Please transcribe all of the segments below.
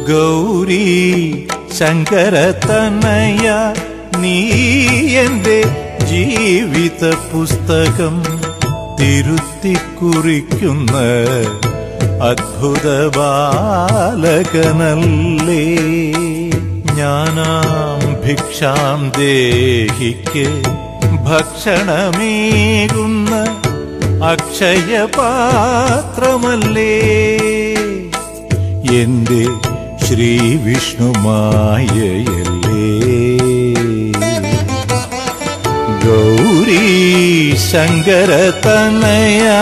ഗൗരി ശങ്കരതനയ നീ എന്റെ ജീവിത പുസ്തകം തിരുത്തിക്കുറിക്കുന്ന അദ്ഭുത ബാലകനല്ലേ ഞാനാം ഭിക്ഷാം ദേഹിക്ക് ഭക്ഷണമേകുന്ന അക്ഷയപാത്രമല്ലേ എന്റെ ശ്രീ വിഷ്ണുമായയല്ലേ ഗൗരീ ശങ്കരതനയാ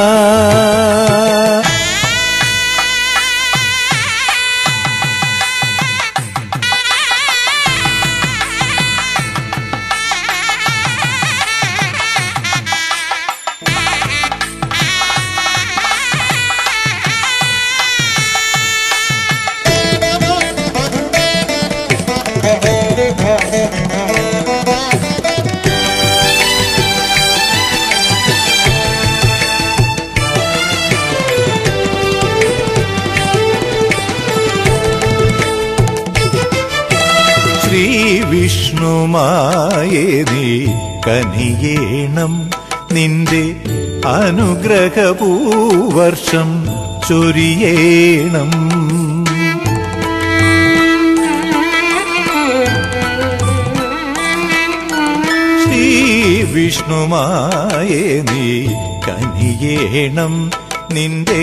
ശ്രീ വിഷ്ണുമായേ നീ കനിയേണം നിന്റെ അനുഗ്രഹപൂവർഷം ചൊരിയേണം ശ്രീ വിഷ്ണുമായേ നീ കനിയേണം നിന്റെ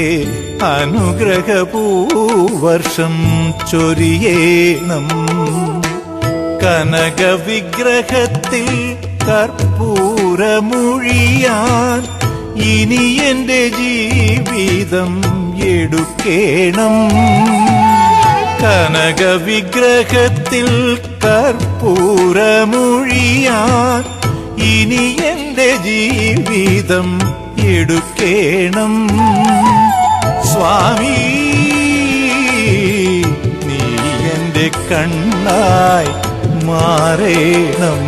അനുഗ്രഹപൂവർഷം ചൊരിയേണം കനക വിഗ്രഹത്തിൽ കർപ്പൂരമൊഴിയാൻ ഇനി എന്റെ ജീവിതം എടുക്കേണം കനക വിഗ്രഹത്തിൽ കർപ്പൂരമൊഴിയാൻ ഇനി എന്റെ ജീവിതം എടുക്കേണം സ്വാമി നീ എന്റെ കണ്ണായി മാറേണം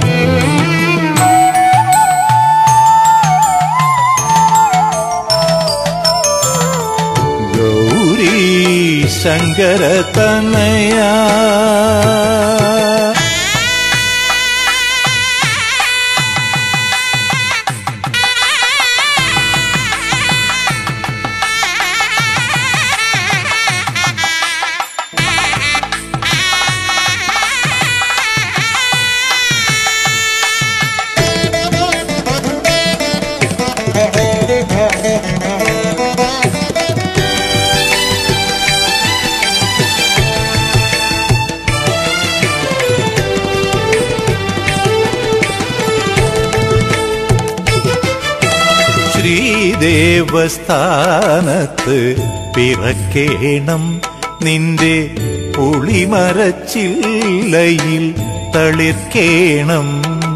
ഗൗരീ ശങ്കരതനയാ ശ്രീദേവസ്ഥാനത്ത് പിറക്കേണം നിന്റെ പുളിമരച്ചില്ലയിൽ തളിർക്കേണം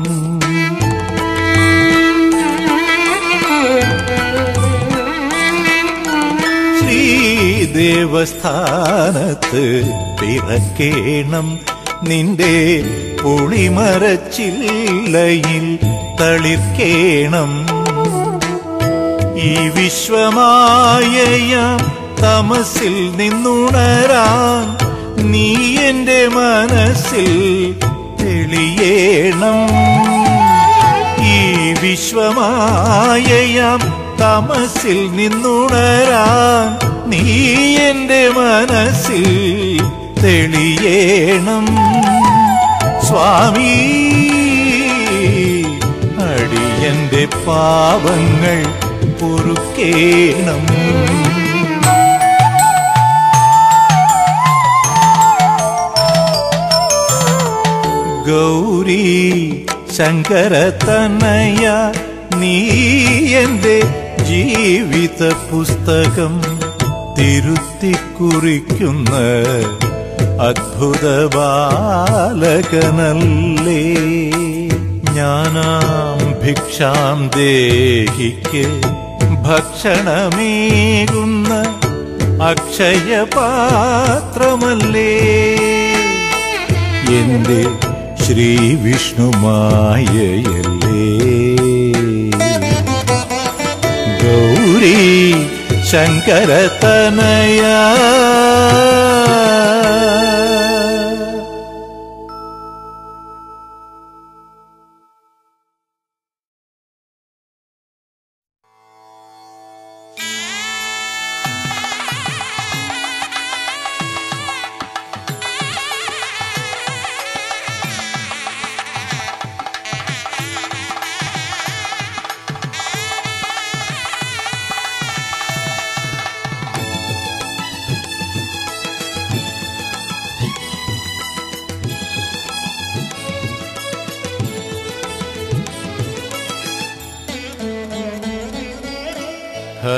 ശ്രീദേവസ്ഥാനത്ത് പിറക്കേണം നിന്റെ പുളിമരച്ചില്ലയിൽ തളിർക്കേണം ഈ വിശ്വമായയാം തമസിൽ നിന്നുണരാൻ നീ എന്റെ മനസ്സിൽ തെളിയേണം ഈ വിശ്വമായയാം തമസിൽ നിന്നുണരാൻ നീ എന്റെ മനസ്സിൽ തെളിയേണം സ്വാമി അടിയന്റെ പാപങ്ങൾ പൊറുക്കേണം ഗൗരി ശങ്കരതനയ നീ എന്റെ ജീവിത പുസ്തകം തിരുത്തിക്കുറിക്കുന്ന അദ്ഭുത ബാലകനല്ലേ ഞാനാം ഭിക്ഷാം ദേഹിക്ക് ഭക്ഷണമേകുന്ന അക്ഷയപാത്രമല്ലേ എന്റെ ശ്രീ വിഷ്ണുമായയല്ലേ ഗൗരി ശങ്കരതനയ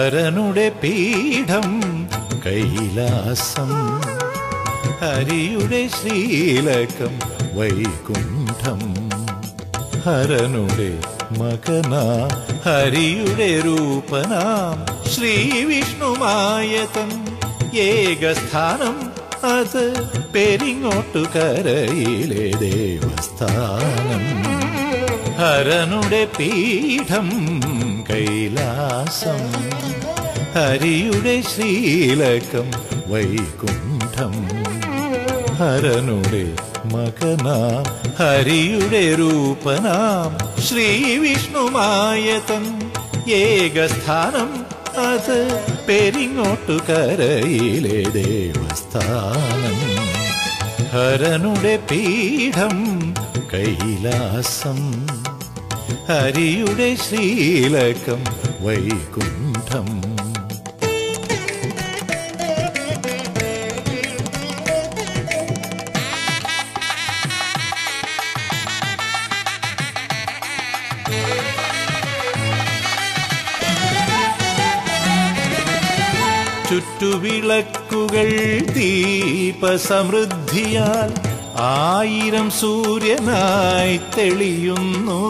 ഹരനുടെ പീഠം കൈലാസം ഹരിയുടെ ശ്രീലകം വൈകുണ്ഠം ഹരനുടെ മകനാ ഹരിയുടെ രൂപനാം ശ്രീവിഷ്ണുമായതൻ ഏകസ്ഥാനം അത് പെരിങ്ങോട്ടുകരയിലെ ദേവസ്ഥാനം ഹരനുടെ പീഠം കൈലാസം ഹരിയുടെ ശ്രീലകം വൈകുണ്ഠം ഹരനുടെ മകനാം ഹരിയുടെ രൂപനാം ശ്രീവിഷ്ണുമായതൻ ഏകസ്ഥാനം അത് പെരിങ്ങോട്ടുകരയിലെ ദേവസ്ഥാനം ഹരനുടെ പീഠം കൈലാസം ഹരിയുടെ ശ്രീലകം വൈകുണ്ഠം ചുറ്റുവിളക്കുകൾ ദീപസമൃദ്ധിയാൽ ആയിരം സൂര്യനായി തെളിയുന്നു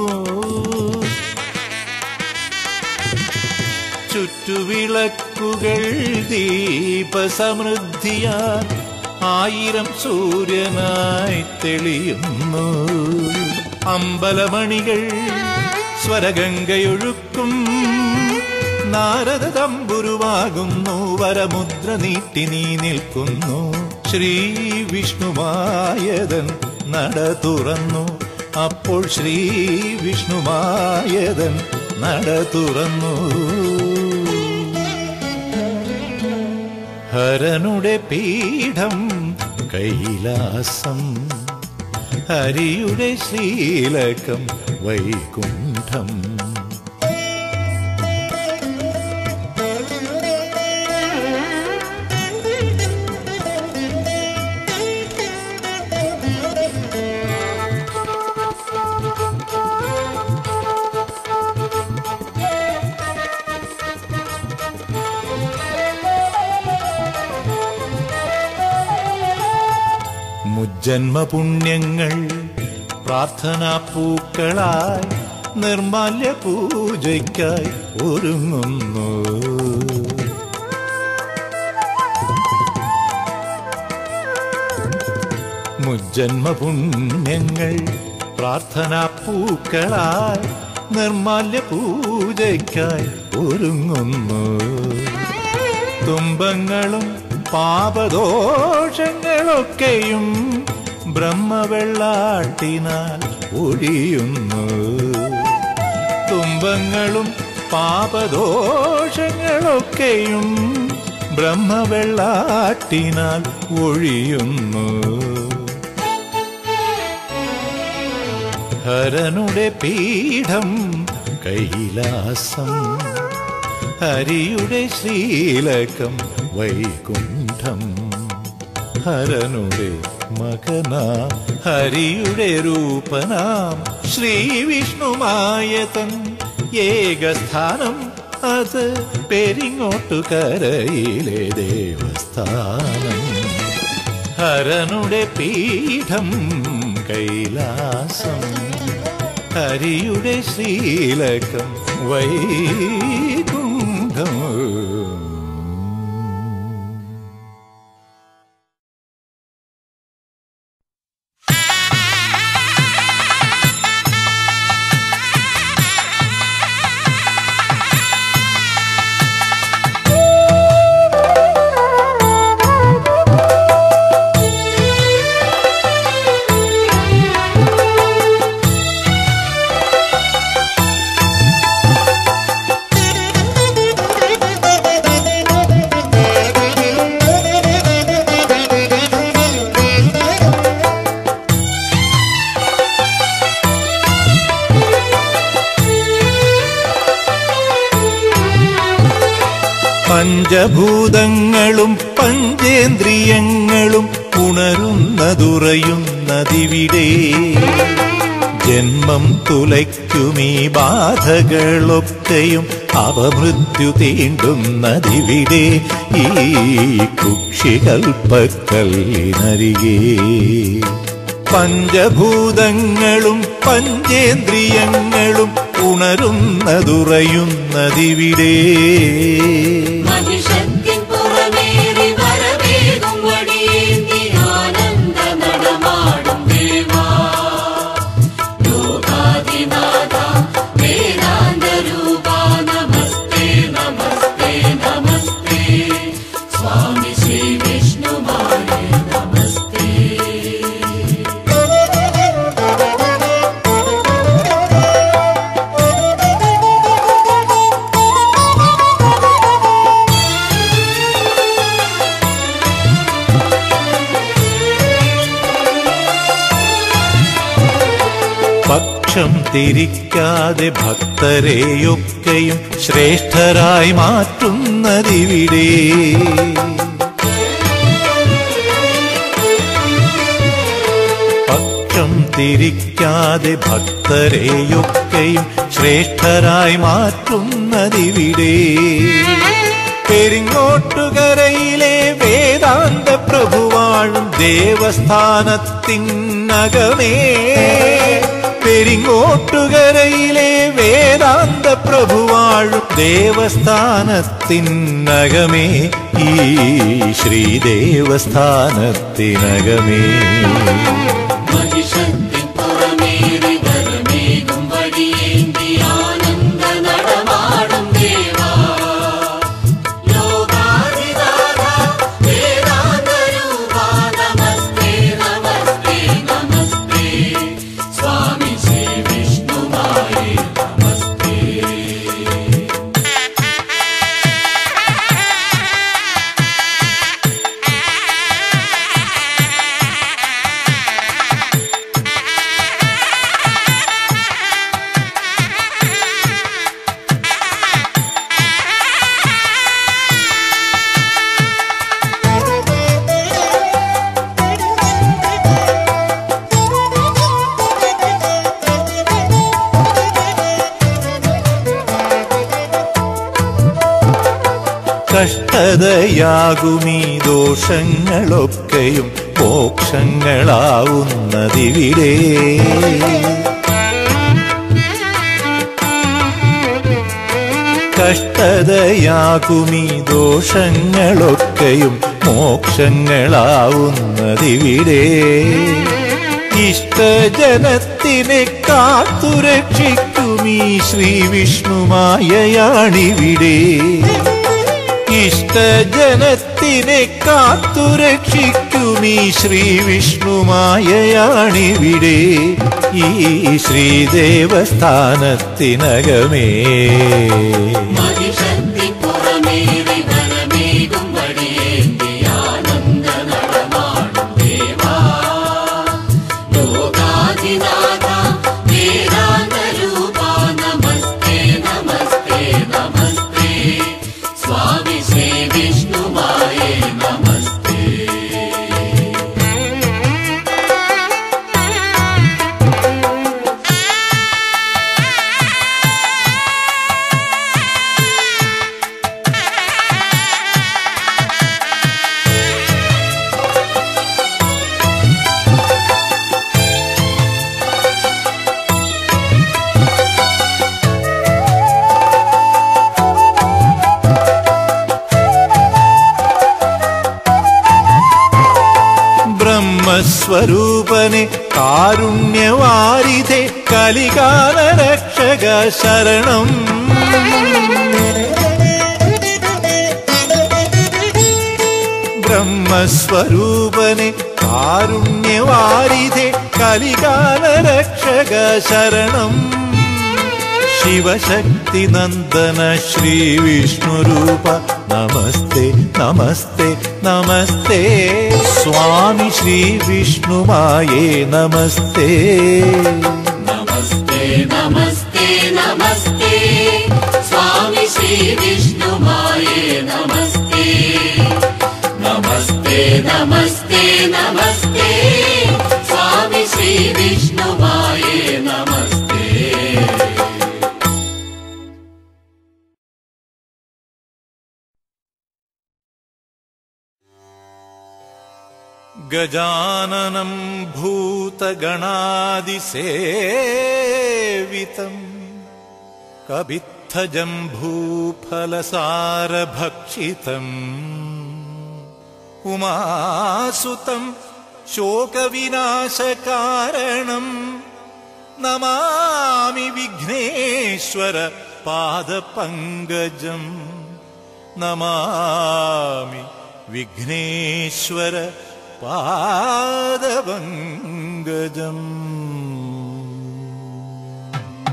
ചുറ്റുവിളക്കുകൾ ദീപസമൃദ്ധിയാൽ ആയിരം സൂര്യനായി തെളിയുന്നു അമ്പലമണികൾ സ്വരഗംഗയൊഴുക്കും നാരദ തമ്പുരുവാകുന്നു വരമുദ്ര നീട്ടി നീ നിൽക്കുന്നു ശ്രീ വിഷ്ണുമായതൻ നട തുറന്നു അപ്പോൾ ശ്രീ വിഷ്ണുമായതൻ നട തുറന്നു ഹരനുടെ പീഠം കൈലാസം ഹരിയുടെ ശ്രീലകം വൈകുണ്ഠം മുജ്ജന്മപുണ്യങ്ങൾ പ്രാർത്ഥനാ പൂക്കളായി നിർമാല്യ പൂജയ്ക്കായി ഒരുങ്ങുന്നു മുജ്ജന്മപുണ്യങ്ങൾ പ്രാർത്ഥനാ പൂക്കളായി നിർമാല്യ പൂജയ്ക്കായി ഒരുങ്ങുന്നു തുമ്പങ്ങളും പാപദോഷങ്ങളൊക്കെയും ബ്രഹ്മവെള്ളാട്ടിനാൽ ഒഴിയുന്നു തുമ്പങ്ങളും പാപദോഷങ്ങളൊക്കെയും ബ്രഹ്മവെള്ളാട്ടിനാൽ ഒഴിയുന്നു ഹരനുടെ പീഠം കൈലാസം ഹരിയുടെ ശ്രീലകം വൈകുണ്ഠം ഹരനുടെ മകനാം ഹരിയുടെ രൂപനാം ശ്രീവിഷ്ണുമായതൻ ഏകസ്ഥാനം അത് പെരിങ്ങോട്ടുകരയിലെ ദേവസ്ഥാനം ഹരനുടെ പീഠം കൈലാസം ഹരിയുടെ ശ്രീലകം വൈകുണ്ഠം പഞ്ചഭൂതങ്ങളും പഞ്ചേന്ദ്രിയങ്ങളും ഉണരുന്നതുറയുന്നതിവിടെ ജന്മം തുലയ്ക്കുമീ ബാധകളൊക്കെയും അവമൃത്യു തീണ്ടുന്നതിവിടെ ഈ കുക്ഷികൽപ്പക്കല്ലിനരികേ പഞ്ചഭൂതങ്ങളും പഞ്ചേന്ദ്രിയങ്ങളും ഉണരുന്നതുറയുന്നതിവിടെ മഹിഷത്തിൻ പുറമേറി വരവേഗം വഴിയേന്തി ആനന്ദ നടമാടും ദേവാ ലോകാധിനാഥ വേദാന്ത രൂപാ നമസ്തേ നമസ്തേ നമസ്തേ സ്വാമി ശ്രീ വിഷ്ണുമായ നമസ്തേ പക്ഷം തിരിക്കാതെ ഭക്തരെയൊക്കെയും ശ്രേഷ്ഠരായി മാറ്റുന്നതിവിടെ പക്ഷം തിരിക്കാതെ ഭക്തരെയൊക്കെയും ശ്രേഷ്ഠരായി മാറ്റുന്നതിവിടെ പെരിങ്ങോട്ടുകരയിലെ വേദാന്ത പ്രഭുവാഴും ദേവസ്ഥാനത്തിനകമേ പെരിങ്ങോട്ടുകരയിലെ വേദാന്ത പ്രഭുവാഴും ദേവസ്ഥാനത്തിനകമേ ഈ ശ്രീദേവസ്ഥാനത്തിനകമേ മഹിഷത്തിൻ പുറമേറി വരമേകും വഴിയേന്തി ആനന്ദ നടമാടും ദേവാ ലോകാധിനാഥ വേദാന്ത രൂപാ നമസ്തേ നമസ്തേ നമസ്തേ സ്വാമി ശ്രീ വിഷ്ണുമായ നമസ്തേ കഷ്ടതയാകുമീ ദോഷങ്ങളൊക്കെയും മോക്ഷങ്ങളാവുന്നതിവിടെ കഷ്ടതയാകുമീ ദോഷങ്ങളൊക്കെയും മോക്ഷങ്ങളാവുന്നതിവിടെ ഇഷ്ടജനത്തിനെ കാത്തുരക്ഷിക്കുമീ ശ്രീ വിഷ്ണുമായയാണിവിടെ ഇഷ്ടജനത്തിനെ കാത്തുരക്ഷിക്കുമീ ശ്രീ വിഷ്ണുമായയാണിവിടെ ഈ ശ്രീദേവസ്ഥാനത്തിനകമേ മഹിഷത്തിൻ പുറമേറി വരമേകും വഴിയേന്തി ആനന്ദ നടമാടും ദേവാ ലോകാധിനാഥ വേദാന്ത രൂപാ നമസ്തേ നമസ്തേ നമസ്തേ സ്വാമി ശ്രീ വിഷ്ണുമായ നമസ്തേ ബ്രഹ്മസ്വരൂപനെ കാരുണ്യവാരിധെ കലികാല രക്ഷക ശരണം ബ്രഹ്മസ്വരൂപനെ കാരുണ്യവാരിധെ കലികാല രക്ഷക ശരണം ശിവശക്തി നന്ദന ശ്രീ വിഷ്ണുരൂപ നമസ്തേ നമസ്തേ നമസ്തേ സ്വാമി ശ്രീ വിഷ്ണുമായേ നമസ്തേ നമസ്തേ നമസ്തേ നമസ്തേ സ്വാമി ശ്രീ വിഷ്ണുമായേ നമസ്തേ നമസ്തേ നമസ്തേ നമസ്തേ സ്വാമി ശ്രീ श्रीविष्णुमाये नमस्ते गजाननं भूतगणादिसेवितम् कबित्थजम् भूफलसारभक्षितम् उमासुतम् शोकविनाशकारणम् नमामि विघ्नेश्वर पादपङ्कजम् नमामि विघ्नेश्वर पादपङ्कजम्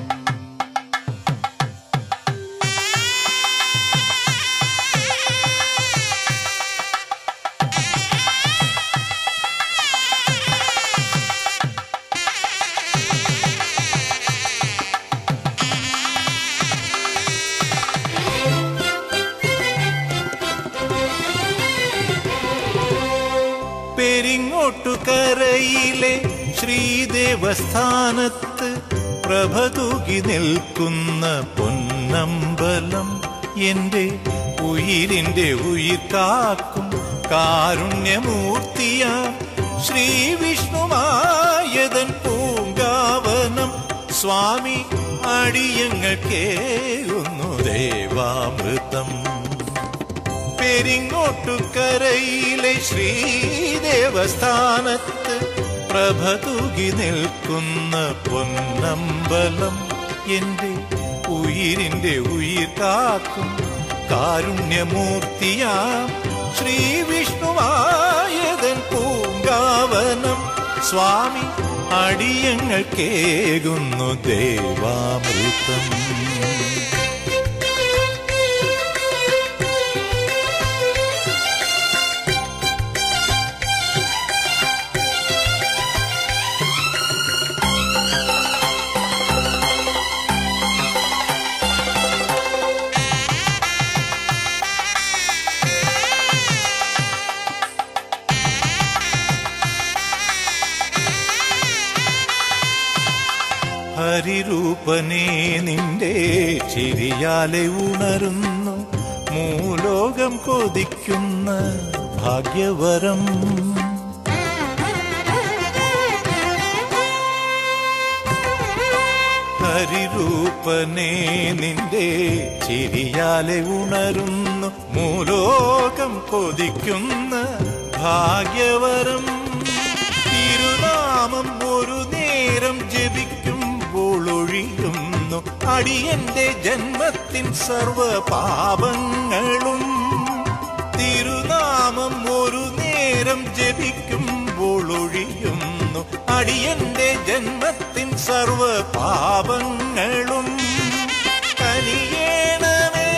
പെരിങ്ങോട്ടുകരയിലെ ശ്രീദേവസ്ഥാനത്ത് പ്രഭ തൂകി നിൽക്കുന്ന പൊന്നമ്പലം എന്റെ ഉയിരിന്റെ ഉയിർ കാക്കും കാരുണ്യമൂർത്തിയ ശ്രീ വിഷ്ണുമായതൻ പൂങ്കാവനം സ്വാമി അടിയങ്ങൾക്കേകുന്നു ദേവാമൃതം പെരിങ്ങോട്ടുകരയിലെ ശ്രീദേവസ്ഥാനത്ത് പ്രഭ തൂകി നിൽക്കുന്ന പൊന്നമ്പലം എന്റെ ഉയിരിന്റെ ഉയിർ കാക്കും കാരുണ്യമൂർത്തിയാം ശ്രീ വിഷ്ണുവായതൻ പൂങ്കാവനം സ്വാമി അടിയങ്ങൾക്കേകുന്നു ദേവാമൃതം ഹരിരൂപനെ നിന്റെ ചിരിയാലെ ഉണരുന്നു മൂലോകം കൊതിക്കുന്ന ഭാഗ്യവരം ഹരിരൂപനെ നിന്റെ ചിരിയാലെ ഉണരുന്നു മൂലോകം കൊതിക്കുന്ന ഭാഗ്യവരം തിരുനാമം ഒരു നേരം ജപിക്കുമ്പോൾ ഒഴിയുന്നു അടിയന്റെ ജന്മത്തിൻ സർവ പാപങ്ങളും തിരുനാമം ഒരു നേരം ജപിക്കുമ്പോൾ ഒഴിയുന്നു അടിയന്റെ ജന്മത്തിൻ സർവ പാപങ്ങളും കനിയേണമേ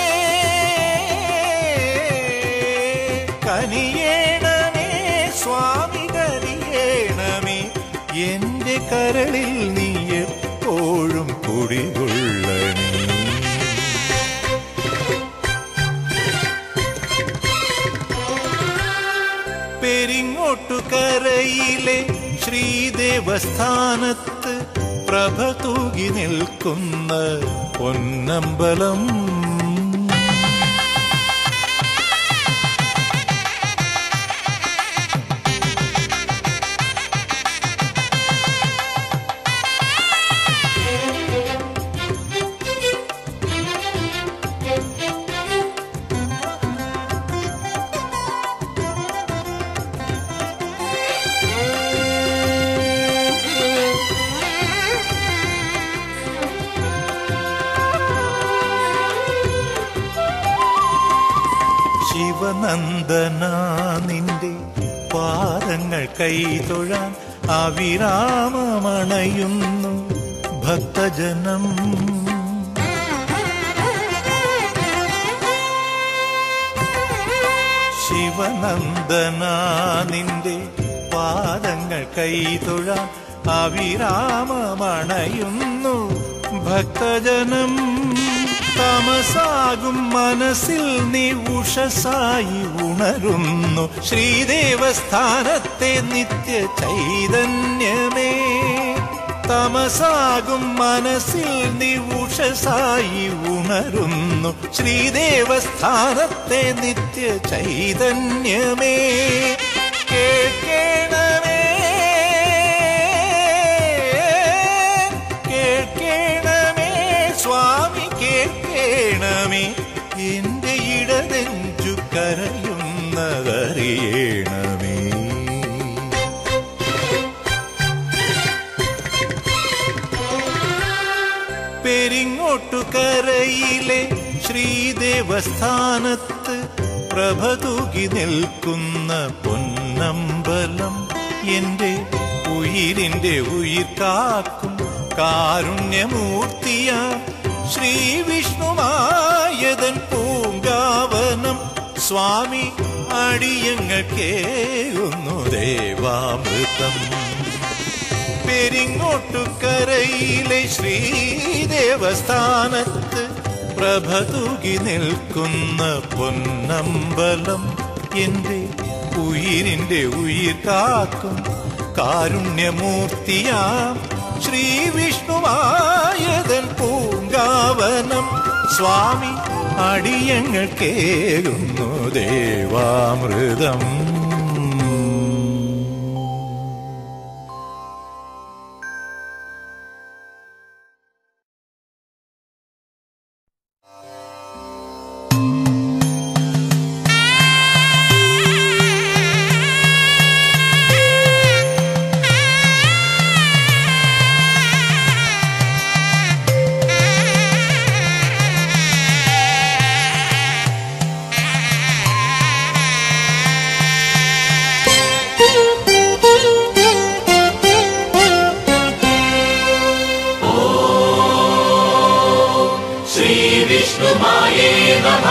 കനിയേണമേ സ്വാമി കനിയേണമേ എന്റെ കരളിൽ നീ എപ്പോഴും കുടികൊള്ളണേ പെരിങ്ങോട്ടുകരയിലെ ശ്രീദേവസ്ഥാനത്ത് പ്രഭ തൂകി നിൽക്കുന്ന പൊന്നമ്പലം ശിവനന്ദന നിന്റെ പാദങ്ങൾ കൈതൊഴാൻ അവിരാമമണയുന്നു ഭക്തജനം ശിവനന്ദന നിന്റെ പാദങ്ങൾ കൈതൊഴാൻ അവിരാമമണയുന്നു ഭക്തജനം തമസാകും മനസ്സിൽ നീ ഉഷസായി ഉണരുന്നു ശ്രീദേവസ്ഥാനത്തെ നിത്യ ചൈതന്യമേ തമസാകും മനസ്സിൽ നീ ഉഷസായി ഉണരുന്നു ശ്രീദേവസ്ഥാനത്തെ നിത്യ ചൈതന്യമേ കേൾക്കണമേ കേൾക്കണമേ സ്വാമി കേൾക്കണമേ എന്റെ ഇടതെഞ്ചു കരയുന്നതറിയണമേ പെരിങ്ങോട്ടുകരയിലെ ശ്രീദേവസ്ഥാനത്ത് പ്രഭ തൂകി നിൽക്കുന്ന പൊന്നമ്പലം എന്റെ ഉയിരിന്റെ ഉയിർ കാക്കും കാരുണ്യമൂർത്തിയ ശ്രീ വിഷ്ണുമായതൻ പൂങ്കാവനം സ്വാമി അടിയങ്ങൾക്കേകുന്നു ദേവാമൃതം പെരിങ്ങോട്ടുകരയിലെ ശ്രീദേവസ്ഥാനത്ത് പ്രഭ തൂകി നിൽക്കുന്ന പൊന്നമ്പലം എന്റെ ഉയിരിന്റെ ഉയിർ കാക്കും കാരുണ്യമൂർത്തിയാം ശ്രീ വിഷ്ണുവായതൻ പൂങ്കാവനം സ്വാമി അടിയങ്ങൾക്കേകുന്നു ദേവാമൃതം ശ്രീവിഷ്ണുമായേ നമ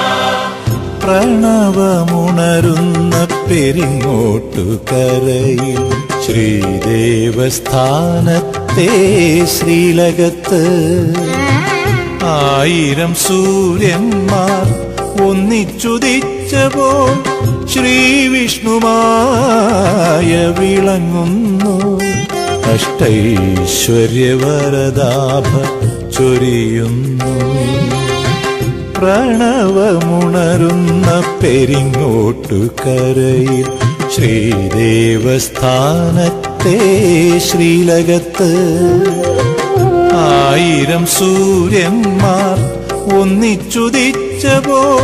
പ്രണവമുണരുന്ന പെരിങ്ങോട്ടുകരയിൽ ശ്രീദേവസ്ഥാനത്തെ ശ്രീലകത്ത് ആയിരം സൂര്യന്മാർ ഒന്നിച്ചുദിച്ചപ്പോൾ ശ്രീവിഷ്ണുമായ വിളങ്ങുന്നു അഷ്ടൈശ്വര്യവരദാഭ ചൊരിയുന്നു പ്രണവമുണരുന്ന പെരിങ്ങോട്ടുകരയിൽ ശ്രീദേവസ്ഥാനത്തെ ശ്രീലകത്ത് ആയിരം സൂര്യന്മാർ ഒന്നിച്ചുദിച്ചപ്പോൾ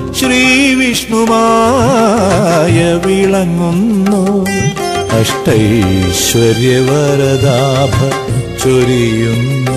ശ്രീവിഷ്ണുമായ വിളങ്ങുന്നു അഷ്ടൈശ്വര്യവരദാഭ ചൊരിയുന്നു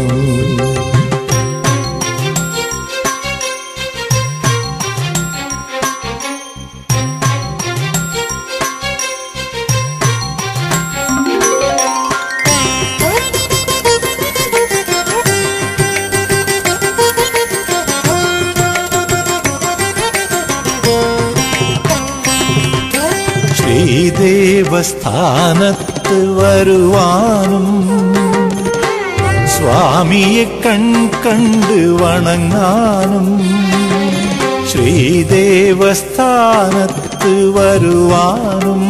ശ്രീദേവസ്ഥാനത്ത് വരുവാനും സ്വാമിയെ കൺ കണ്ട് വണങ്ങാനും ശ്രീദേവസ്ഥാനത്ത് വരുവാനും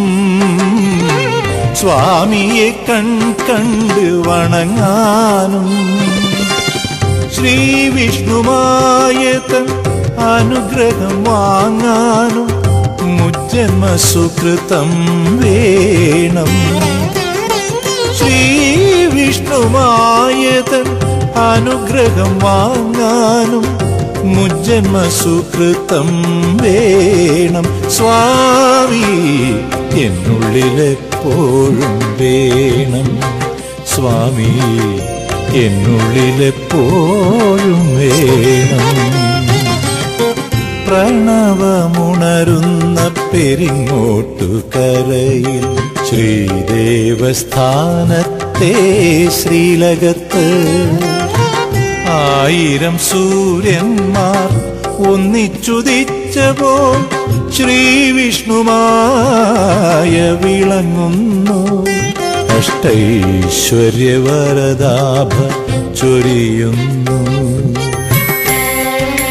സ്വാമിയെ കൺ കണ്ട് വണങ്ങാനും ശ്രീ വിഷ്ണുമായതൻ അനുഗ്രഹം വാങ്ങാനും മുജ്ജന്മ സുകൃതം വേണം ശ്രീ വിഷ്ണുമായതൻ അനുഗ്രഹം വാങ്ങാനും മുജ്ജന്മ സുകൃതം വേണം സ്വാമി എന്നുള്ളിലെപ്പോഴും വേണം സ്വാമി എന്നുള്ളിലെപ്പോഴും വേണം പ്രണവമുണരുന്ന പെരിങ്ങോട്ടുകരയിൽ ശ്രീദേവസ്ഥാനത്തെ ശ്രീലകത്ത് ആയിരം സൂര്യന്മാർ ഒന്നിച്ചുദിച്ചപ്പോൾ ശ്രീവിഷ്ണുമായ വിളങ്ങുന്നു അഷ്ടൈശ്വര്യവരദാഭ ചൊരിയുന്നു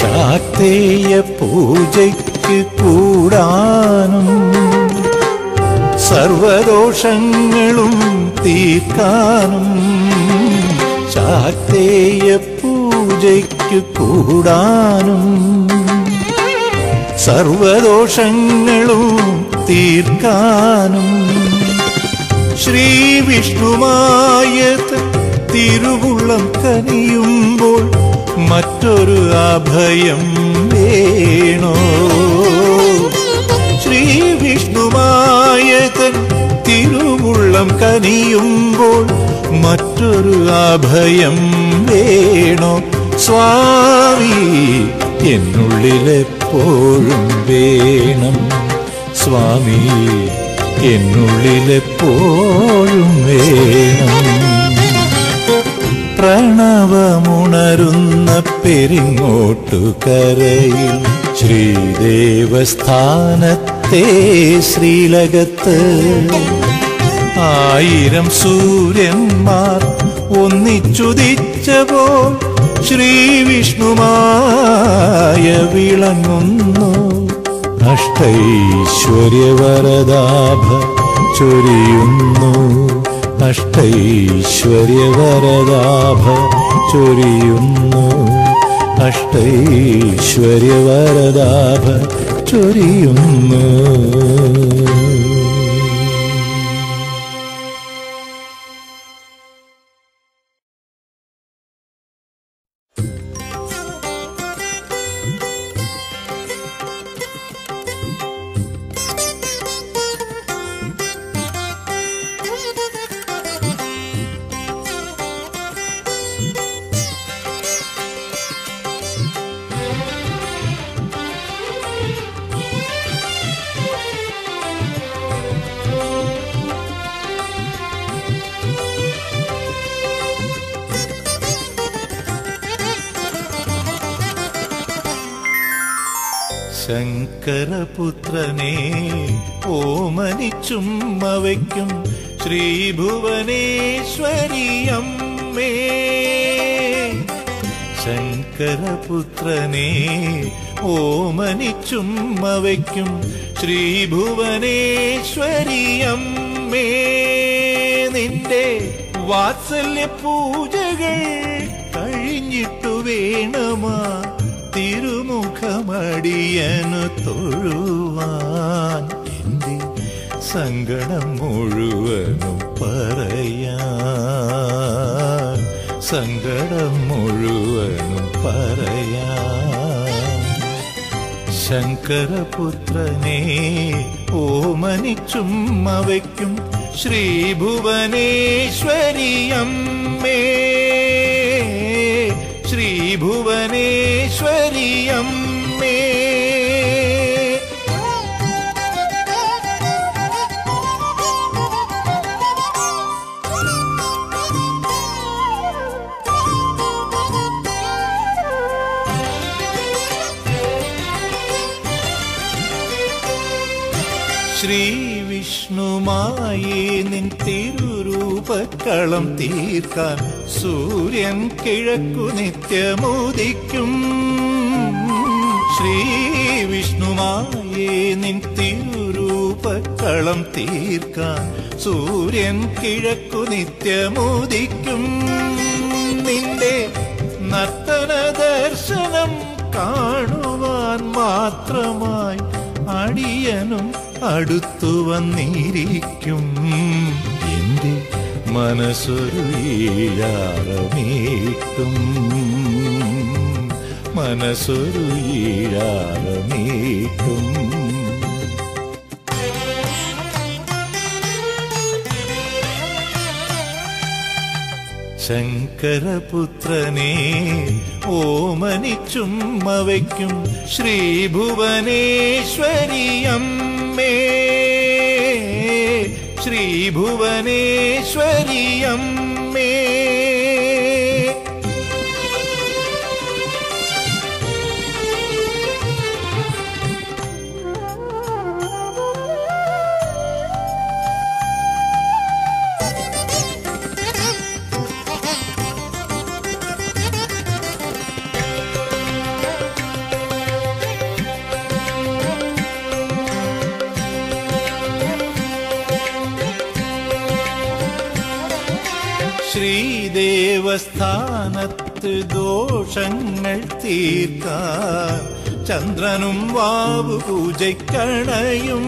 ശാക്തേയ പൂജയ്ക്ക് കൂടാനും സർവദോഷങ്ങളും തീർക്കാനും ശാക്തേയ പൂജയ്ക്ക് കൂടാനും സർവദോഷങ്ങളും തീർക്കാനും ശ്രീ വിഷ്ണുമായ തിരുവുള്ളം കനിയുമ്പോൾ മറ്റൊരു അഭയം വേണോ ശ്രീ വിഷ്ണുമായ തിരുവുള്ളം കനിയുമ്പോൾ മറ്റൊരു അഭയം വേണോ സ്വാമി എന്നുള്ളിലെപ്പോഴും വേണം സ്വാമി എന്നുള്ളിലെപ്പോഴും വേണം പ്രണവമുണരുന്ന പെരിങ്ങോട്ടുകരയിൽ ശ്രീദേവസ്ഥാനത്തെ ശ്രീലകത്ത് ആയിരം സൂര്യന്മാർ ഒന്നിച്ചുദിച്ചപ്പോൾ ശ്രീവിഷ്ണുമായ വിളങ്ങുന്നു അഷ്ടൈശ്വര്യവരദാഭ ചൊരിയുന്നു അഷ്ടൈശ്വര്യവരദാഭ ചൊരിയുന്നു അഷ്ടൈശ്വര്യവരദാഭ ചൊരിയുന്നു ശങ്കരപുത്രനെ ഓമനിച്ചും അവയ്ക്കും ശ്രീഭുവനേശ്വരിയമ്മേ ശങ്കരപുത്രനെ ഓമനിച്ചും അവയ്ക്കും ശ്രീഭുവനേശ്വരിയമ്മേ നിന്റെ വാത്സല്യ പൂജകൾ കഴിഞ്ഞിട്ടു വേണമാ തിരുമുഖമടിയനു തൊഴുവാൻ എന്റെ സങ്കടം മുഴുവനും പറയാൻ സങ്കടം മുഴുവനും പറയാൻ ശങ്കരപുത്രനെ ഓമനിച്ചും അവയ്ക്കും ശ്രീഭുവനേശ്വരിയമ്മേ ശ്രീഭുവനേശ്വരിയമ്മേ ശ്രീ വിഷ്ണുമായി നിൻ തിരുരൂപക്കളം തീർക്കാൻ സൂര്യൻ കിഴക്കു നിത്യമുദിക്കും ശ്രീ വിഷ്ണുമായി നിൻ തിരുരൂപക്കളം തീർക്കാൻ സൂര്യൻ കിഴക്കു നിത്യമുദിക്കും നിന്റെ നർത്തന ദർശനം കാണുവാൻ മാത്രമായി അടിയനും അടുത്തു വന്നിരിക്കും എന്റെ മനസ്സൊരു ഈഴാറമേട്ടും മനസ്സൊരു ഈഴാറമേട്ടും ശങ്കരപുത്രനെ ഓമനിച്ചും അവയ്ക്കും ശ്രീഭുവനേശ്വരിയമ്മേ ശ്രീഭുവനേശ്വരിയമ്മേ ശ്രീദേവസ്ഥാനത്ത് ദോഷങ്ങൾ തീർക്കാൻ ചന്ദ്രനും വാവു പൂജയ്ക്കണയും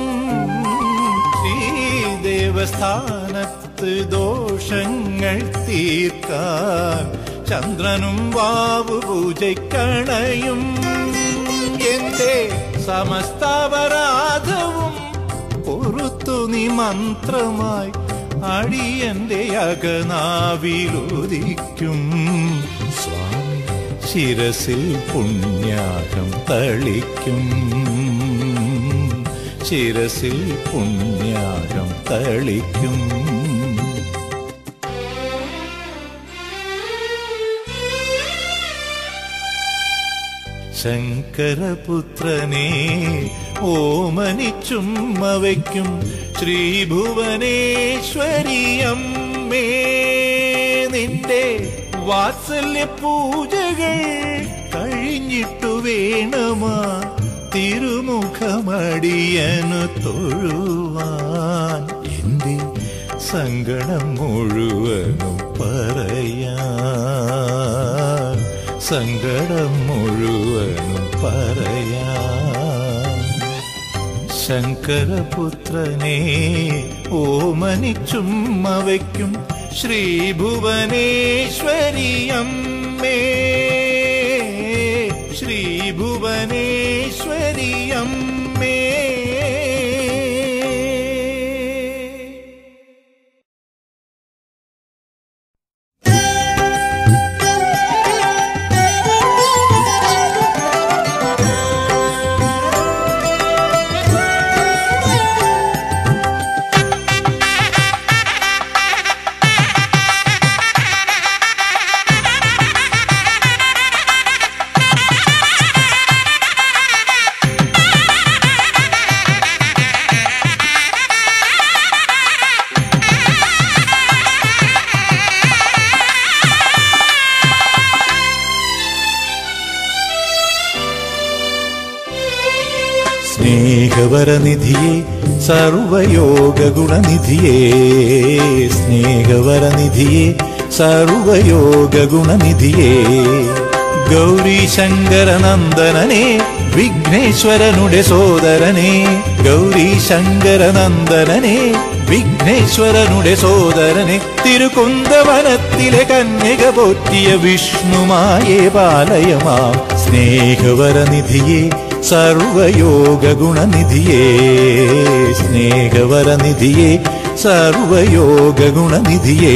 ശ്രീദേവസ്ഥാനത്ത് ദോഷങ്ങൾ തീർക്കാൻ ചന്ദ്രനും വാവു പൂജയ്ക്കണയും എന്റെ സമസ്താപരാധവും പൊറുത്തു നീ മന്ത്രമായി അടിയന്റെ അകനാവിലുദിക്കും സ്വാമി ശിരസിൽ പുണ്യാകം തളിക്കും ശിരസിൽ പുണ്യാകം തളിക്കും ശങ്കരപുത്രനെ ഓമനിച്ചുമ്മ വയ്ക്കും ശ്രീഭുവനേശ്വരിയമ്മേ നിന്റെ വാത്സല്യ പൂജകൾ കഴിഞ്ഞിട്ടു വേണമാ തിരുമുഖമടിയനു തൊഴുവാൻ എന്റെ സങ്കടം മുഴുവനും പറയാൻ സങ്കടം മുഴുവനും പറയാൻ ശങ്കരപുത്രനെ ഓമനിച്ചുമ്മ വയ്ക്കും ശ്രീഭുവനേശ്വരിയമ്മേ ശ്രീഭുവനേശ്വരിയമ്മേ സ്നേഹവരനിധിയെ സർവയോഗ ഗുണനിധിയെ സ്നേഹവരനിധിയെ സർവയോഗ ഗുണനിധിയെ ഗൗരി ശങ്കരനന്ദനനെ വിഘ്നേശ്വരനുടെ സോദരനെ ഗൗരി ശങ്കരനന്ദനനെ വിഘ്നേശ്വരനുടെ സോദരനെ തിരുകുന്തവനത്തിലെ കന്യക പോറ്റിയ വിഷ്ണുമായേ പാലയമാം സ്നേഹവരനിധിയെ സർവയോഗ ഗുണനിധിയേ സ്നേഹവരനിധിയേ സർവയോഗ ഗുണനിധിയേ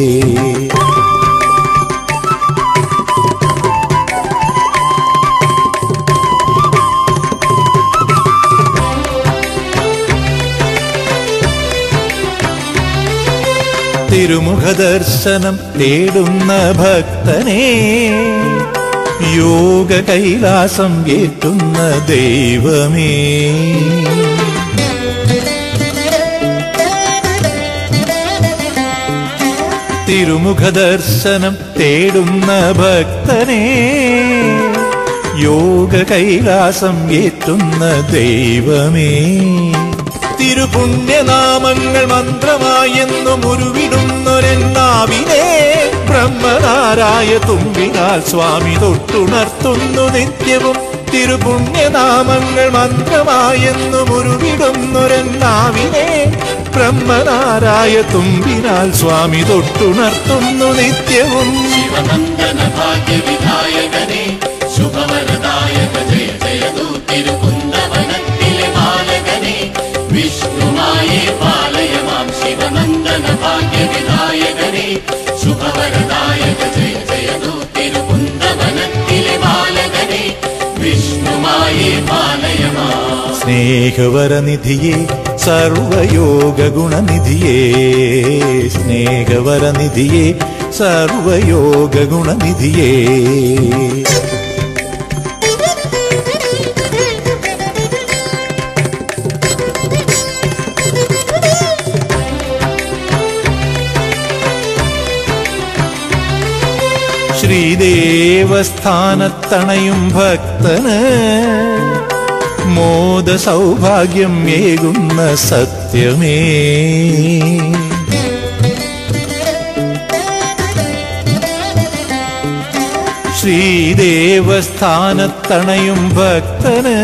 തിരുമുഖ ദർശനം തേടുന്ന ഭക്തനെ യോഗ കൈലാസം ഏറ്റുന്ന ദൈവമേ തിരുമുഖ ദർശനം തേടുന്ന ഭക്തനെ യോഗ കൈലാസം ഏറ്റുന്ന ദൈവമേ തിരുപുണ്യനാമങ്ങൾ മന്ത്രമായെന്നും ഉരുവിടുന്നൊരെണ്ണാവിനെ ബ്രഹ്മനാരായ തുമ്പിനാൽ സ്വാമി തൊട്ടുണർത്തുന്നു നിത്യവും തിരുപുണ്യനാമങ്ങൾ മന്ത്രമായെന്നും ഉരുവിടുന്നൊരെണ്ണാവിനെ ബ്രഹ്മനാരായ തുമ്പിനാൽ സ്വാമി തൊട്ടുണർത്തുന്നു നിത്യവും ശിവനന്ദന ഭാഗ്യവിധായകനെ ശുഭവരദായക ജയ ജയതു തിരുകുന്തവനത്തിലെ ബാലകനെ വിഷ്ണുമായേ പാലയമാം ശിവനന്ദന ഭാഗ്യവിധായകനെ ശുഭവരദായക ജയ ജയതു തിരുകുന്തവനത്തിലെ ബാലകനെ വിഷ്ണുമായേ പാലയമാം സ്നേഹവരനിധിയെ സർവയോഗ ഗുണനിധിയേ സ്നേഹവരനിധിയെ സർവയോഗ ഗുണനിധിയേ ശ്രീദേവസ്ഥാനത്തണയും ഭക്തന് മോദ സൗഭാഗ്യം ഏകുന്ന സത്യമേ ശ്രീദേവസ്ഥാനത്തണയും ഭക്തന്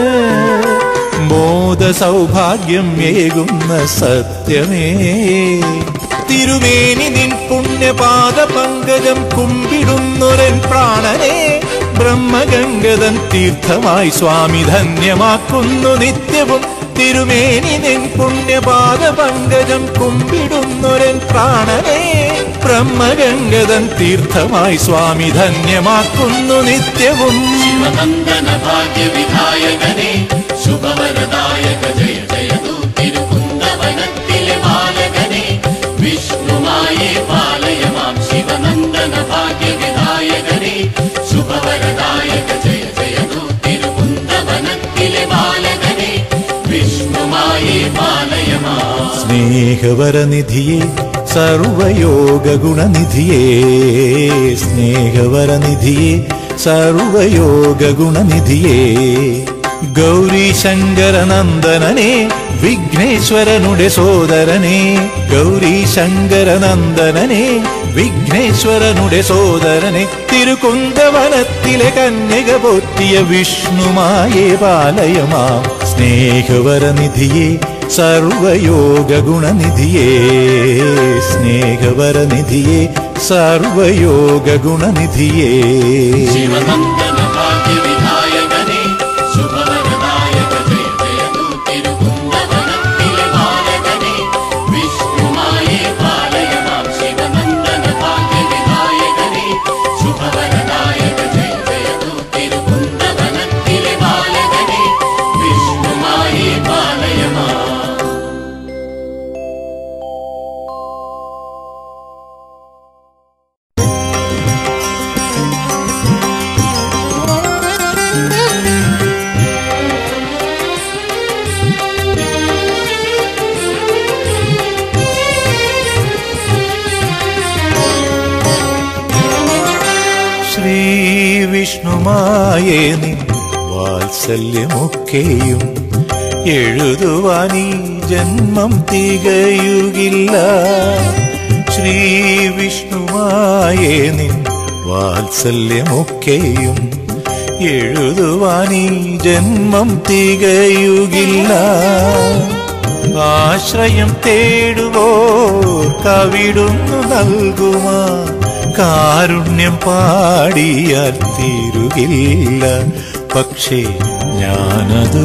മോദ സൗഭാഗ്യം ഏകുന്ന സത്യമേ തിരുമേനി നിൻ പുണ്യപാദ പങ്കജം കുമ്പിടുന്നൊരൻ പ്രാണനെ ബ്രഹ്മഗംഗതൻ തീർത്ഥമായി സ്വാമി ധന്യമാക്കുന്നു നിത്യവും തിരുമേനി നിൻ പുണ്യപാദ പങ്കജം കുമ്പിടുന്നൊരൻ പ്രാണനെ ബ്രഹ്മഗംഗതൻ തീർത്ഥമായി സ്വാമി ധന്യമാക്കുന്നു നിത്യവും ശിവനന്ദന ഭാഗ്യ വിധായകനെ ശുഭവരദായക ജയ ജയ തിരുകുന്ദവനത്തിലെ ബാലകനെ വിഷ്ണുമായേ പാലയ മാം ശിവനന്ദന ഭാഗ്യ വിധായകനെ ശുഭവരദായക ജയ ജയ തിരുകുന്ദവനത്തിലെ ബാലകനെ വിഷ്ണുമായേ പാലയ മാം സ്നേഹവരനിധിയെ സർവയോഗ ഗുണനിധിയേ സ്നേഹവരനിധിയെ സർവയോഗ ഗുണനിധിയേ ഗൗരി ശങ്കരനന്ദനനെ വിഘ്നേശ്വരനുടെ സോദരനെ ഗൗരി ശങ്കരനന്ദനനെ വിഘ്നേശ്വരനുടെ സോദരനെ തിരുകുന്തവനത്തിലെ കന്യക പോറ്റിയ വിഷ്ണുമായേ പാലയമാം സ്നേഹവരനിധിയെ സർവയോഗ ഗുണനിധിയേ സ്നേഹവരനിധിയെ സർവയോഗ ഗുണനിധിയേ ശിവനന്ദന ഭാഗ്യ വിധായകനെ ശുഭവരദായക ജയ ജയ തിരുകുന്ദവനത്തിലെ ബാലകനെ വിഷ്ണുമായേ പാലയ മാം ശിവനന്ദന ഭാഗ്യ വിധായകനെ ശുഭവരദായക ജയ ജയ തിരുകുന്ദവനത്തിലെ ബാലകനെ വിഷ്ണുമായേ പാലയ മാം ശ്രീ വിഷ്ണുമായേ നിൻ വാത്സല്യമൊക്കെയും എഴുതുവാൻ ഈ ജന്മം തികയുകില്ല ശ്രീ വിഷ്ണുമായേ നിൻ വാത്സല്യമൊക്കെയും എഴുതുവാൻ ഈ ജന്മം തികയുകില്ല ആശ്രയം തേടുവോർ കവിടുന്നു നൽകുമാ കാരുണ്യം പാടിയാൽ തീരുകില്ല പക്ഷേ ഞാനത്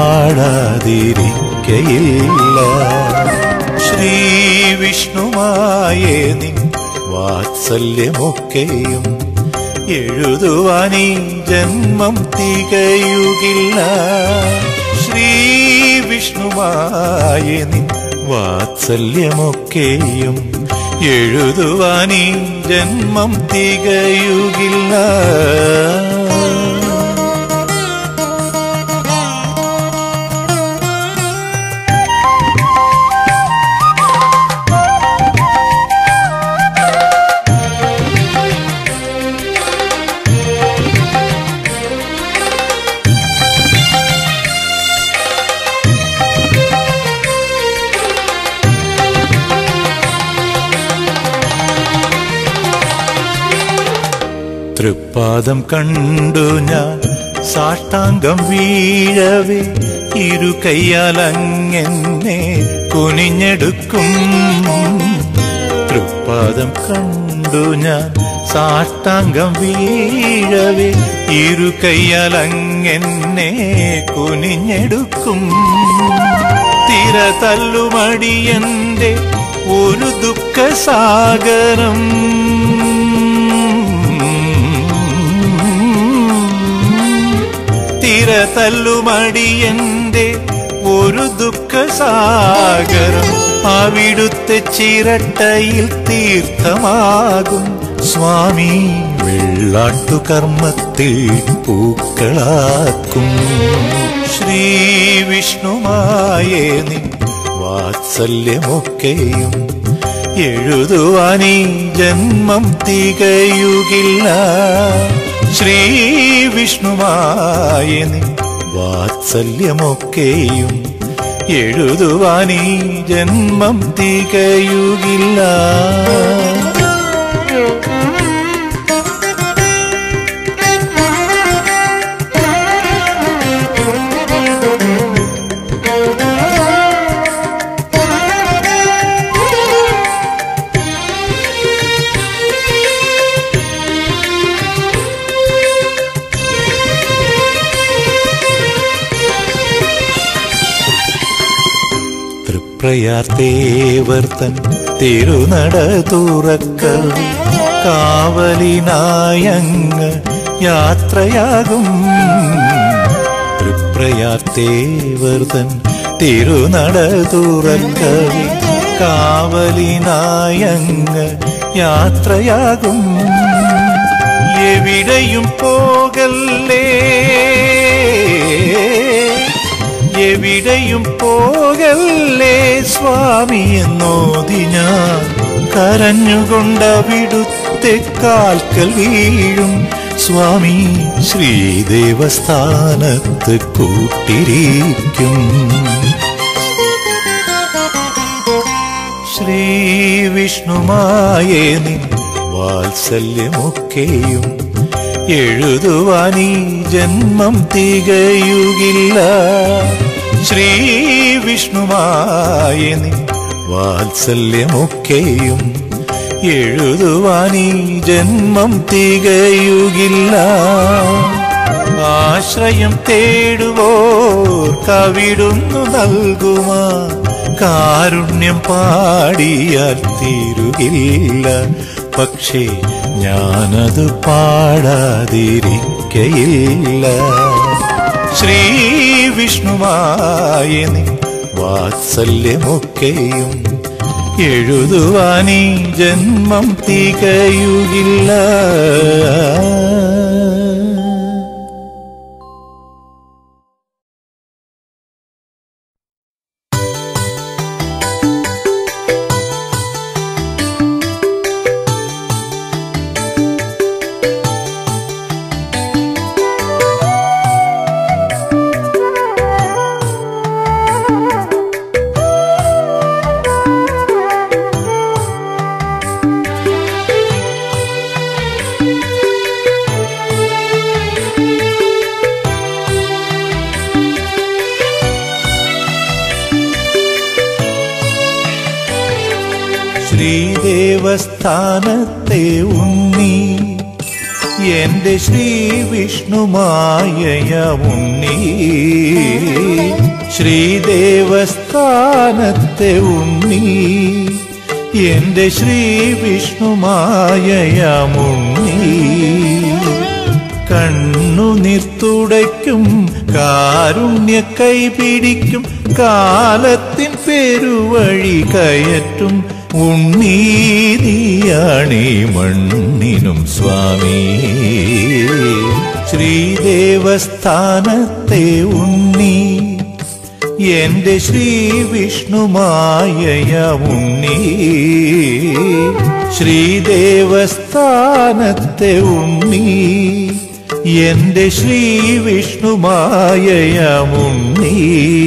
പാടാതിരിക്കയില്ല ശ്രീ വിഷ്ണുമായേ നിൻ വാത്സല്യമൊക്കെയും എഴുതുവാൻ ഈ ജന്മം തികയുകില്ല ശ്രീ വിഷ്ണുവായ നിൻ വാത്സല്യമൊക്കെയും എഴുതുവാൻ ഈ ജന്മം തികയുകില്ല തൃപ്പാദം കണ്ടു ഞാൻ സാഷ്ടാംഗം വീഴവേ ഇരു കയ്യാൽ അങ്ങെന്നെ കുനിഞ്ഞെടുക്കും തൃപ്പാദം കണ്ടു ഞാൻ സാഷ്ടാംഗം വീഴവേ ഇരു കയ്യാൽ അങ്ങെന്നെ കുനിഞ്ഞെടുക്കും തിര തല്ലുമടിയന്റെ ഒരു ദുഃഖസാഗരം തിര തല്ലുമടിയന്റെ ഒരു ദുഃഖസാഗരം അവിടുത്തെ ചിരട്ടയിൽ തീർത്ഥമാകും സ്വാമി വെള്ളാട്ടുകർമ്മത്തിൽ പൂക്കളാക്കും ശ്രീ വിഷ്ണുമായേ നിൻ വാത്സല്യമൊക്കെയും എഴുതുവാനീ ജന്മം തികയുകില്ല ശ്രീ വിഷ്ണുവായ നിൻ വാത്സല്യമൊക്കെയും എഴുതുവാനീ ജന്മം തികയുകില്ല തൃപ്രയാർത്തേവർത്തൻ തിരുനട തുറക്ക കാവലിനായങ്ങ് യാത്രയാകും തൃപ്രയാർത്തേവർത്തൻ തിരുനട തുറക്ക കാവലിനായങ്ങ് യാത്രയാകും എവിടെയും പോകല്ലേ എവിടെയും പോകല്ലേ സ്വാമി എന്നോതി ഞാൻ കരഞ്ഞുകൊണ്ടവിടുത്തെ കാൽക്കൽ വീഴും സ്വാമി ശ്രീദേവസ്ഥാനത്ത് കൂട്ടിരിക്കും ശ്രീ വിഷ്ണുമായേ നിൻ വാത്സല്യമൊക്കെയും എഴുതുവാനീ ജന്മം തികയുകില്ല ശ്രീ വിഷ്ണുമായ നിൻ വാത്സല്യമൊക്കെയും എഴുതുവാനീ ജന്മം തികയുകില്ല ആശ്രയം തേടുവോർ കവിടുന്നു നൽകുമാ കാരുണ്യം പാടിയാൽ തീരുകില്ല പക്ഷേ ഞാനത് പാടാതിരിക്കയില്ല ശ്രീ വിഷ്ണുവായ നിൻ വാത്സല്യമൊക്കെയും എഴുതുവാനീ ജന്മം തികയുകില്ല ശ്രീദേവസ്ഥാനത്തെ ഉണ്ണി എന്റെ ശ്രീ വിഷ്ണുമായ ഉണ്ണി ശ്രീദേവസ്ഥാനത്തെ ഉണ്ണി എന്റെ ശ്രീ വിഷ്ണുമായ ഉണ്ണി കണ്ണുനിർത്തുടയ്ക്കും കാരുണ്യ കൈപിടിക്കും കാലത്തിൻ പെരുവഴി കയറ്റും ഉണ്ണീതിയാണീ മണ്ണിനും സ്വാമി ശ്രീദേവസ്ഥാനത്തെ ഉണ്ണി എന്റെ ശ്രീ വിഷ്ണുമായ ഉണ്ണി ശ്രീദേവസ്ഥാനത്തെ ഉണ്ണി എന്റെ ശ്രീ വിഷ്ണുമായ ഉണ്ണി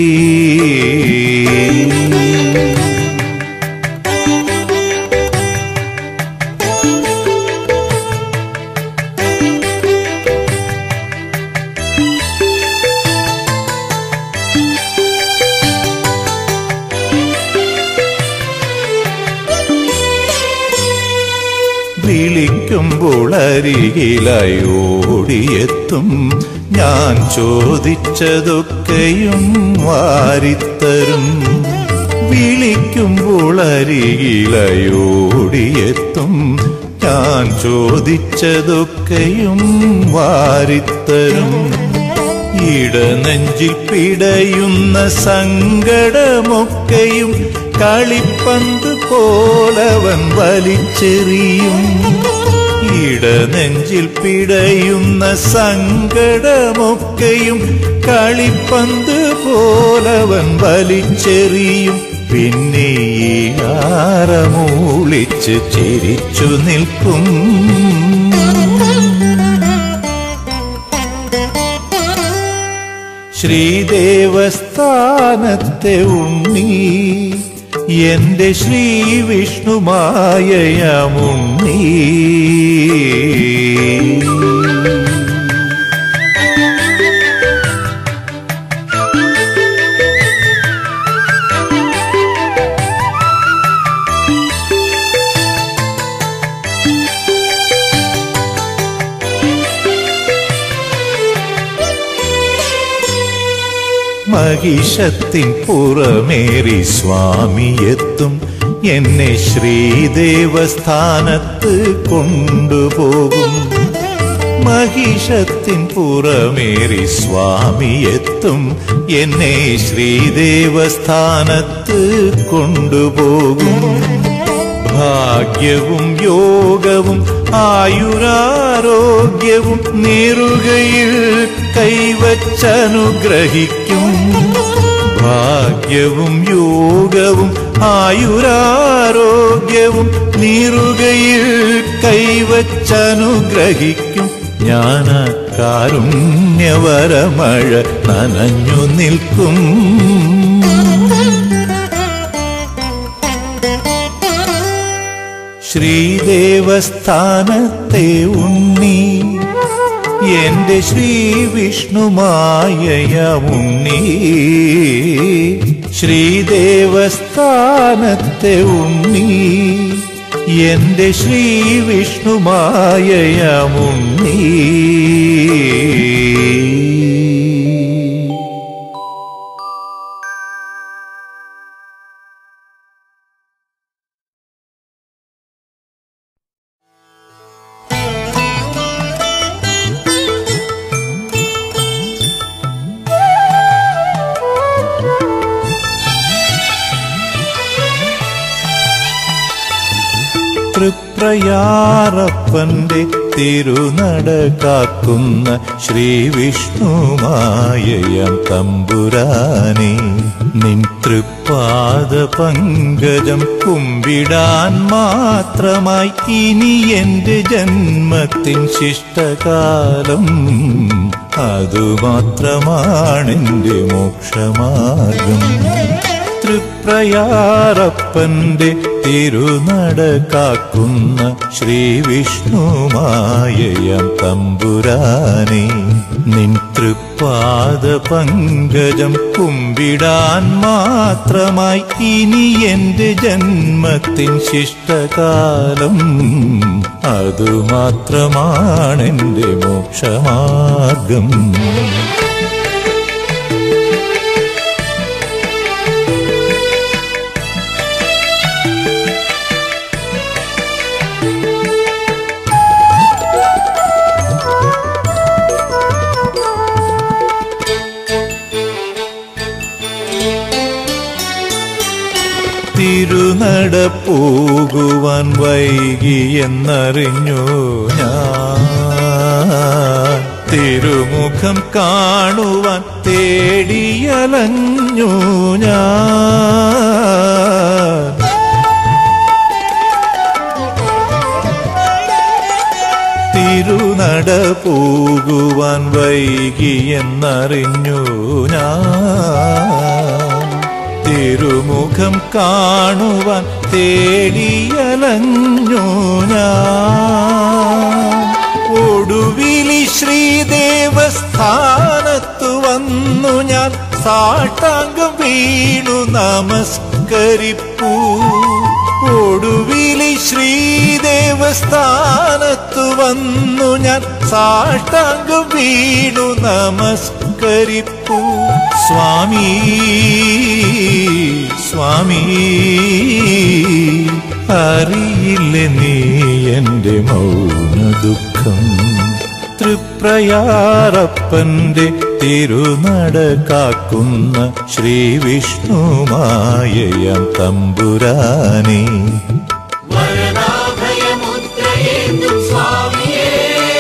വിളിക്കുമ്പോൾ അരികിലായി ഓടിയെത്തും ഞാൻ ചോദിച്ചതൊക്കെയും വാരിത്തരും വിളിക്കുമ്പോൾ അരികിലായി ഓടിയെത്തും ഞാൻ ചോദിച്ചതൊക്കെയും വാരിത്തരും ഇടനെഞ്ചിൽ പിടയുന്ന സങ്കടമൊക്കെയും കളിപ്പന്ത് പോലവൻ വലിച്ചെറിയും ഇടനെഞ്ചിൽ പിടയുന്ന സങ്കടമൊക്കെയും കളിപ്പന്ത് പോലവൻ വലിച്ചെറിയും പിന്നെ ഈ ആറമൂളിച്ച് ചിരിച്ചു നിൽക്കും ശ്രീദേവസ്ഥാനത്തെ ഉണ്ണി എന്റെ ശ്രീ വിഷ്ണുമായ ഉണ്ണി മഹിഷത്തിൻ പുറമേറി സ്വാമിയെത്തും എന്നെ ശ്രീദേവസ്ഥാനത്ത് കൊണ്ടുപോകും മഹിഷത്തിൻ പുറമേറി സ്വാമിയെത്തും എന്നെ ശ്രീദേവസ്ഥാനത്ത് കൊണ്ടുപോകും ഭാഗ്യവും യോഗവും ആയുരാരോഗ്യവും നേറുകയിൽ കൈവച്ചനുഗ്രഹിക്കും ഭാഗ്യവും യോഗവും ആയുരാരോഗ്യവും നീറുകയിൽ കൈവച്ചനുഗ്രഹിക്കും ജ്ഞാന കാരുണ്യവരമഴ നനഞ്ഞു നിൽക്കും ശ്രീദേവസ്ഥാനത്തെ ഉണ്ണി എന്റെ ശ്രീ വിഷ്ണുമായ ഉണ്ണി ശ്രീദേവസ്ഥാനത്തെ ഉണ്ണി എന്റെ ശ്രീ വിഷ്ണുമായ ഉണ്ണി തൃപ്രയാറപ്പന്റെ തിരുനട കാക്കുന്ന ശ്രീ വിഷ്ണുമായയം തമ്പുരാനെ നിൻ തൃപ്പാദ പങ്കജം കുമ്പിടാൻ മാത്രമായി ഇനി എന്റെ ജന്മത്തിൻ ശിഷ്ടകാലം അതുമാത്രമാണെന്റെ മോക്ഷമാർഗം തൃപ്രയാറപ്പന്റെ തിരുനട കാക്കുന്ന ശ്രീ വിഷ്ണുമായയം തമ്പുരാനെ നിൻ തൃപ്പാദ പങ്കജം കുമ്പിടാൻ മാത്രമായി ഇനി എന്റെ ജന്മത്തിൻ ശിഷ്ടകാലം അതുമാത്രമാണെന്റെ മോക്ഷമാർഗം തിരുനട പോകുവാൻ വൈകിയെന്നറിഞ്ഞു ഞാൻ തിരുമുഖം കാണുവാൻ തേടിയലഞ്ഞു ഞാൻ തിരുനട പോകുവാൻ വൈകിയെന്നറിഞ്ഞു ഞാൻ തിരുമുഖം കാണുവാൻ തേടിയലഞ്ഞു ഞാൻ ഒടുവിലി ശ്രീദേവസ്ഥാനത്തു വന്നു ഞാൻ സാഷ്ടാംഗം വീണു നമസ്കരിപ്പൂ ഒടുവിലി ശ്രീദേവസ്ഥാനത്തു വന്നു ഞാൻ സാഷ്ടാംഗം വീണു നമസ്കരിപ്പൂ സ്വാമി സ്വാമി അറിയില്ല നീ എന്റെ മൗന ദുഃഖം തൃപ്രയാറപ്പന്റെ തിരുനട കാക്കുന്ന ശ്രീ വിഷ്ണുമായയം തമ്പുരാനെ വരദാഭയമുദ്രയേന്ദു സ്വാമിയേ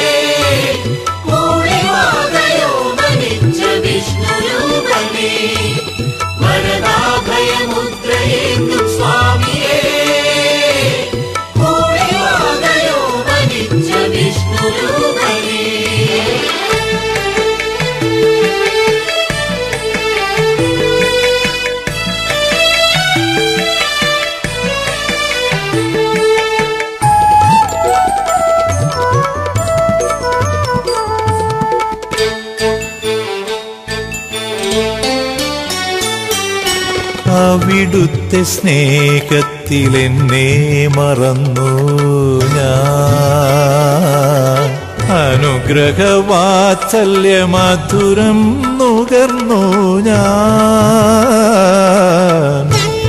കൂളിവാകയോ മനിച്ച വിഷ്ണുരൂപനേ വരദാഭയമുദ്രയേന്ദു സ്വാമിയേ കൂളിവാകയോ മനിച്ച വിഷ്ണുരൂപനേ അവിടുത്തെ സ്നേഹത്തിൽ എന്നെ മറന്നു ഞാൻ അനുഗ്രഹ അനുഗ്രഹവാത്സല്യ മധുരം നുകർന്നു ഞാൻ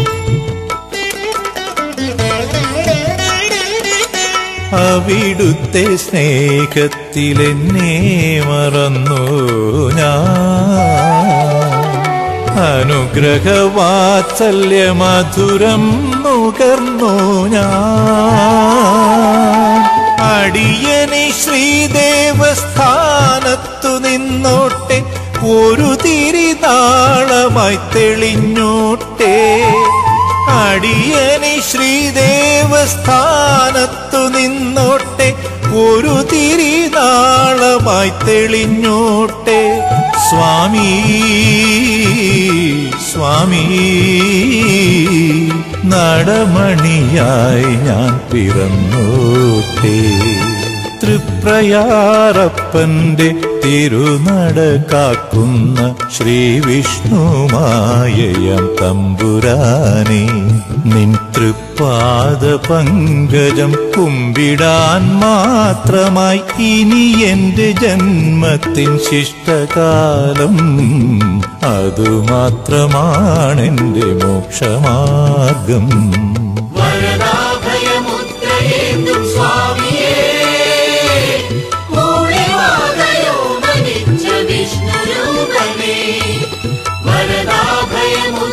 അവിടുത്തെ സ്നേഹത്തിലെന്നെ മറന്നു ഞാൻ അനുഗ്രഹവാത്സല്യ മധുരം നുകർന്നു ഞാൻ അടിയനി ശ്രീദേവസ്ഥാനത്തു നിന്നോട്ടെ ഒരു തിരിനാളമായി തെളിഞ്ഞോട്ടെ അടിയനി ശ്രീദേവസ്ഥാനത്തു നിന്നോട്ടെ ഒരു തിരിനാളമായി തെളിഞ്ഞോട്ടെ സ്വാമി സ്വാമി നടമണിയായി ഞാൻ പിറന്നോട്ടെ തൃപ്രയാറപ്പന്റെ തിരുനട കാക്കുന്ന ശ്രീ വിഷ്ണുമായയം തമ്പുരാനെ നിൻ തൃപ്പാദ പങ്കജം കുമ്പിടാൻ മാത്രമായി ഇനി എന്റെ ജന്മത്തിൻ ശിഷ്ടകാലം അതുമാത്രമാണെന്റെ മോക്ഷമാർഗം വരദാഭയമുദ്രയേന്തും സ്വാമിയേ മൂളിവാകയോ മനിച്ച വിഷ്ണുരൂപനേ വരദാഭയമുദ്രയേന്തും